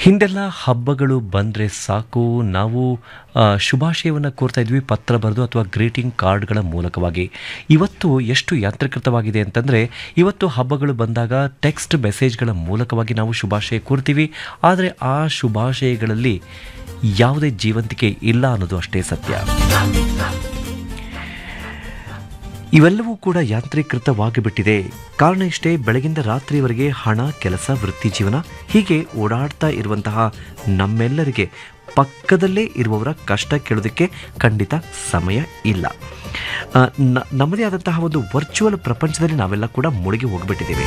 ಹಿಂದೆಲ್ಲ ಹಬ್ಬಗಳು ಬಂದರೆ ಸಾಕು ನಾವು ಆ, ಶುಭಾಶಯವನ್ನು ಕೋರ್ತಾ ಇದ್ವಿ ಪತ್ರ ಬರೆದು ಅಥವಾ ಗ್ರೀಟಿಂಗ್ ಕಾರ್ಡ್ಗಳ ಮೂಲಕವಾಗಿ ಇವತ್ತು ಎಷ್ಟು ಯಾಂತ್ರೀಕೃತವಾಗಿದೆ ಅಂತಂದರೆ ಇವತ್ತು ಹಬ್ಬಗಳು ಬಂದಾಗ ಟೆಕ್ಸ್ಟ್ ಮೆಸೇಜ್ಗಳ ಮೂಲಕವಾಗಿ ನಾವು ಶುಭಾಶಯ ಕೋರ್ತೀವಿ ಆದರೆ ಆ ಶುಭಾಶಯಗಳಲ್ಲಿ ಯಾವುದೇ ಜೀವಂತಿಕೆ ಇಲ್ಲ ಅನ್ನೋದು ಅಷ್ಟೇ ಸತ್ಯ ಇವೆಲ್ಲವೂ ಕೂಡ ಯಾಂತ್ರೀಕೃತವಾಗಿ ಬಿಟ್ಟಿದೆ ಕಾರಣ ಇಷ್ಟೇ ಬೆಳಗಿಂದ ರಾತ್ರಿಯವರೆಗೆ ಹಣ ಕೆಲಸ ವೃತ್ತಿ ಜೀವನ ಹೀಗೆ ಓಡಾಡ್ತಾ ಇರುವಂತಹ ನಮ್ಮೆಲ್ಲರಿಗೆ ಪಕ್ಕದಲ್ಲೇ ಇರುವವರ ಕಷ್ಟ ಕೇಳೋದಕ್ಕೆ ಖಂಡಿತ ಸಮಯ ಇಲ್ಲ ಆ, ನ- ನಮ್ಮದೇ ಆದಂತಹ ಒಂದು ವರ್ಚುವಲ್ ಪ್ರಪಂಚದಲ್ಲಿ ನಾವೆಲ್ಲ ಕೂಡ ಮುಳುಗಿ ಹೋಗಿಬಿಟ್ಟಿದ್ದೇವೆ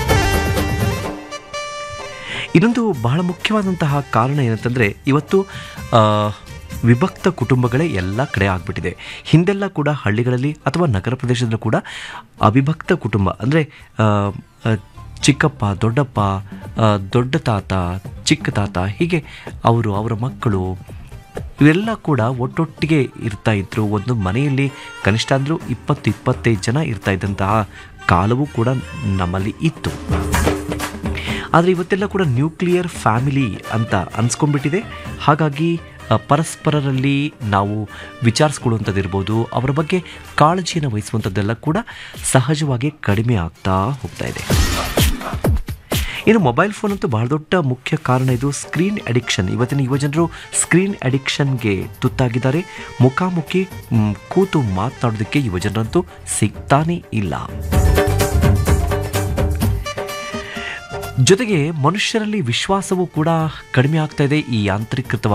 ಇನ್ನೊಂದು ಬಹಳ ಮುಖ್ಯವಾದಂತಹ ಕಾರಣ ಏನಂತಂದರೆ ಇವತ್ತು ಆ, ವಿಭಕ್ತ ಕುಟುಂಬಗಳೇ ಎಲ್ಲ ಕಡೆ ಆಗಿಬಿಟ್ಟಿದೆ ಹಿಂದೆಲ್ಲ ಕೂಡ ಹಳ್ಳಿಗಳಲ್ಲಿ ಅಥವಾ ನಗರ ಪ್ರದೇಶದಲ್ಲೂ ಕೂಡ ಅವಿಭಕ್ತ ಕುಟುಂಬ ಅಂದರೆ ಚಿಕ್ಕಪ್ಪ ದೊಡ್ಡಪ್ಪ ಆ, ದೊಡ್ಡ ತಾತ ಚಿಕ್ಕ ತಾತ ಹೀಗೆ ಅವರು ಅವರ ಮಕ್ಕಳು ಇವೆಲ್ಲ ಕೂಡ ಒಟ್ಟೊಟ್ಟಿಗೆ ಇರ್ತಾ ಇದ್ರು ಒಂದು ಮನೆಯಲ್ಲಿ ಕನಿಷ್ಠ ಅಂದರೂ ಇಪ್ಪತ್ತು ಇಪ್ಪತ್ತೈದು ಜನ ಇರ್ತಾ ಇದ್ದಂತಹ ಕಾಲವೂ ಕೂಡ ನಮ್ಮಲ್ಲಿ ಇತ್ತು ಆದರೆ ಇವತ್ತೆಲ್ಲ ಕೂಡ ನ್ಯೂಕ್ಲಿಯರ್ ಫ್ಯಾಮಿಲಿ ಅಂತ ಅನ್ಸ್ಕೊಂಡ್ಬಿಟ್ಟಿದೆ ಹಾಗಾಗಿ ಆ, ಪರಸ್ಪರರಲ್ಲಿ ನಾವು ವಿಚಾರಿಸ್ಕೊಳ್ಳುವಂಥದ್ದಿರ್ಬೋದು ಅವರ ಬಗ್ಗೆ ಕಾಳಜಿಯನ್ನು ವಹಿಸುವಂಥದ್ದೆಲ್ಲ ಕೂಡ ಸಹಜವಾಗಿ ಕಡಿಮೆ ಆಗ್ತಾ ಹೋಗ್ತಾ ಇದೆ ಇನ್ನು ಮೊಬೈಲ್ ಫೋನ್ ಅಂತೂ ಬಹಳ ದೊಡ್ಡ ಮುಖ್ಯ ಕಾರಣ ಇದು ಸ್ಕ್ರೀನ್ ಅಡಿಕ್ಷನ್ ಇವತ್ತಿನ ಯುವಜನರು ಸ್ಕ್ರೀನ್ ಅಡಿಕ್ಷನ್ಗೆ ತುತ್ತಾಗಿದ್ದಾರೆ ಮುಖಾಮುಖಿ ಮ್, ಕೂತು ಮಾತನಾಡೋದಕ್ಕೆ ಯುವಜನರಂತೂ ಸಿಗ್ತಾನೇ ಇಲ್ಲ ಜೊತೆಗೆ ಮನುಷ್ಯರಲ್ಲಿ ವಿಶ್ವಾಸವೂ ಕೂಡ ಕಡಿಮೆ ಆಗ್ತಾ ಇದೆ ಈ ಯಾಂತ್ರೀಕೃತ